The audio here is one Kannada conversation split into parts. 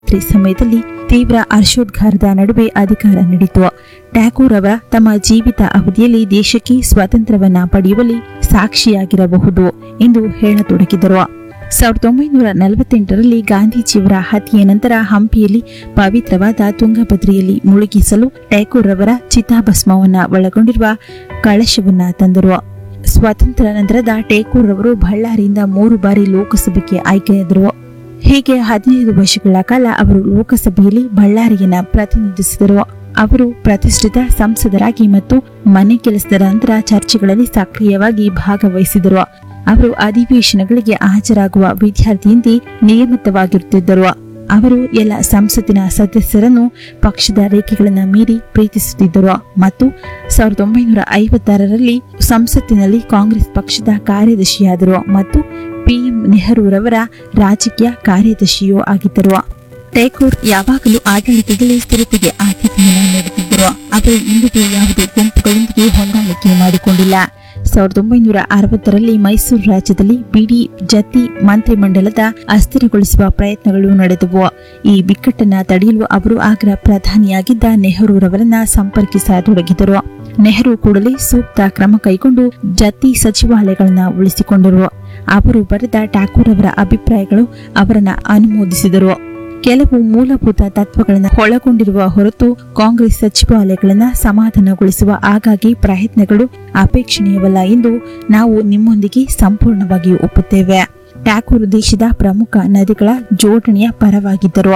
ರಾತ್ರಿ ಸಮಯದಲ್ಲಿ ತೀವ್ರ ಹರ್ಷೋದ್ಗಾರದ ನಡುವೆ ಅಧಿಕಾರ ನೀಡಿತು ಟ್ಯಾಗೂರ್ ಅವರ ತಮ್ಮ ಜೀವಿತ ಅವಧಿಯಲ್ಲಿ ದೇಶಕ್ಕೆ ಸ್ವಾತಂತ್ರ್ಯವನ್ನ ಪಡೆಯುವಲ್ಲಿ ಸಾಕ್ಷಿಯಾಗಿರಬಹುದು ಎಂದು ಹೇಳತೊಡಗಿದರು ಸಾವಿರದ ಒಂಬೈನೂರ ನಲವತ್ತೆಂಟರಲ್ಲಿ ಗಾಂಧೀಜಿಯವರ ಹತ್ಯೆಯ ನಂತರ ಹಂಪಿಯಲ್ಲಿ ಪವಿತ್ರವಾದ ತುಂಗಭದ್ರೆಯಲ್ಲಿ ಮುಳುಗಿಸಲು ಟ್ಯಾಗೂರ್ ಅವರ ಚಿತಾಭಸ್ಮವನ್ನ ಒಳಗೊಂಡಿರುವ ಕಳಶವನ್ನ ತಂದರು ಸ್ವಾತಂತ್ರ್ಯ ನಂತರದ ಟೇಕೂರ್ ಅವರು ಬಳ್ಳಾರಿಯಿಂದ ಮೂರು ಬಾರಿ ಲೋಕಸಭೆಗೆ ಆಯ್ಕೆಯಾದರು ಹೀಗೆ ಹದಿನೈದು ವರ್ಷಗಳ ಕಾಲ ಅವರು ಲೋಕಸಭೆಯಲ್ಲಿ ಬಳ್ಳಾರಿಯನ್ನ ಪ್ರತಿನಿಧಿಸಿದರು ಅವರು ಪ್ರತಿಷ್ಠಿತ ಸಂಸದರಾಗಿ ಮತ್ತು ಮನೆ ಕೆಲಸದ ನಂತರ ಚರ್ಚೆಗಳಲ್ಲಿ ಸಕ್ರಿಯವಾಗಿ ಭಾಗವಹಿಸಿದರು ಅವರು ಅಧಿವೇಶನಗಳಿಗೆ ಹಾಜರಾಗುವ ವಿದ್ಯಾರ್ಥಿಯಂತೆ ನಿಯಮಿತವಾಗಿರುತ್ತಿದ್ದರು ಅವರು ಎಲ್ಲ ಸಂಸತ್ತಿನ ಸದಸ್ಯರನ್ನು ಪಕ್ಷದ ರೇಖೆಗಳನ್ನು ಮೀರಿ ಪ್ರೀತಿಸುತ್ತಿದ್ದರು ಮತ್ತು ಸಾವಿರದ ಒಂಬೈನೂರ ಐವತ್ತಾರರಲ್ಲಿ ಸಂಸತ್ತಿನಲ್ಲಿ ಕಾಂಗ್ರೆಸ್ ಪಕ್ಷದ ಕಾರ್ಯದರ್ಶಿಯಾದರು ಮತ್ತು ಪಿಎಂ ನೆಹರೂರವರ ರಾಜಕೀಯ ಕಾರ್ಯದರ್ಶಿಯೂ ಆಗಿದ್ದರು ಟೇಕೂರ್ ಯಾವಾಗಲೂ ಆಡಳಿತದಲ್ಲಿ ಸ್ಥಿರತೆಗೆ ಆದ್ಯತೆಯನ್ನು ನೀಡುತ್ತಿದ್ದರು ಅವರು ಇಂದಿಗೂ ಯಾವುದೇ ಗುಂಪುಗಳೊಂದಿಗೆ ಹೊಂದಾಣಿಕೆ ಮಾಡಿಕೊಂಡಿಲ್ಲ ಸಾವಿರದ ಒಂಬೈನೂರ ಅರವತ್ತರಲ್ಲಿ ಮೈಸೂರು ರಾಜ್ಯದಲ್ಲಿ ಬಿಡಿ ಜತಿ ಮಂತ್ರಿಮಂಡಲದ ಅಸ್ಥಿರಗೊಳಿಸುವ ಪ್ರಯತ್ನಗಳು ನಡೆದವು ಈ ಬಿಕ್ಕಟ್ಟನ್ನ ತಡೆಯಲು ಅವರು ಆಗ್ರ ಪ್ರಧಾನಿಯಾಗಿದ್ದ ನೆಹರೂರವರನ್ನ ಸಂಪರ್ಕಿಸತೊಡಗಿದರು ನೆಹರು ಕೂಡಲೇ ಸೂಕ್ತ ಕ್ರಮ ಕೈಗೊಂಡು ಜತಿ ಸಚಿವಾಲಯಗಳನ್ನ ಉಳಿಸಿಕೊಂಡರು ಅವರು ಬರೆದ ಠಾಕೂರ್ ಅವರ ಅಭಿಪ್ರಾಯಗಳು ಅವರನ್ನ ಅನುಮೋದಿಸಿದರು ಕೆಲವು ಮೂಲಭೂತ ತತ್ವಗಳನ್ನು ಒಳಗೊಂಡಿರುವ ಹೊರತು ಕಾಂಗ್ರೆಸ್ ಸಚಿವಾಲಯಗಳನ್ನು ಸಮಾಧಾನಗೊಳಿಸುವ ಆಗಾಗ್ಗೆ ಪ್ರಯತ್ನಗಳು ಅಪೇಕ್ಷಣೀಯವಲ್ಲ ಎಂದು ನಾವು ನಿಮ್ಮೊಂದಿಗೆ ಸಂಪೂರ್ಣವಾಗಿ ಒಪ್ಪುತ್ತೇವೆ ಟ್ಯಾಕೂರ್ ದೇಶದ ಪ್ರಮುಖ ನದಿಗಳ ಜೋಡಣೆಯ ಪರವಾಗಿದ್ದರು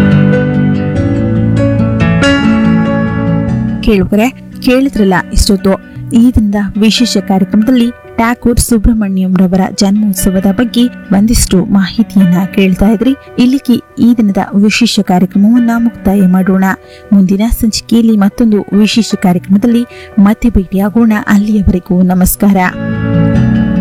ಕೇಳುಗರೆ ಕೇಳಿದ್ರಲ್ಲ ಇಷ್ಟೊತ್ತು ಈ ದಿನದ ವಿಶೇಷ ಕಾರ್ಯಕ್ರಮದಲ್ಲಿ ಟ್ಯಾಕೂರ್ ಸುಬ್ರಹ್ಮಣ್ಯಂ ರವರ ಜನ್ಮೋತ್ಸವದ ಬಗ್ಗೆ ಒಂದಿಷ್ಟು ಮಾಹಿತಿಯನ್ನ ಕೇಳ್ತಾ ಇದ್ರಿ ಇಲ್ಲಿಗೆ ಈ ದಿನದ ವಿಶೇಷ ಕಾರ್ಯಕ್ರಮವನ್ನ ಮುಕ್ತಾಯ ಮಾಡೋಣ ಮುಂದಿನ ಸಂಚಿಕೆಯಲ್ಲಿ ಮತ್ತೊಂದು ವಿಶೇಷ ಕಾರ್ಯಕ್ರಮದಲ್ಲಿ ಮತ್ತೆ ಭೇಟಿಯಾಗೋಣ ಅಲ್ಲಿಯವರೆಗೂ ನಮಸ್ಕಾರ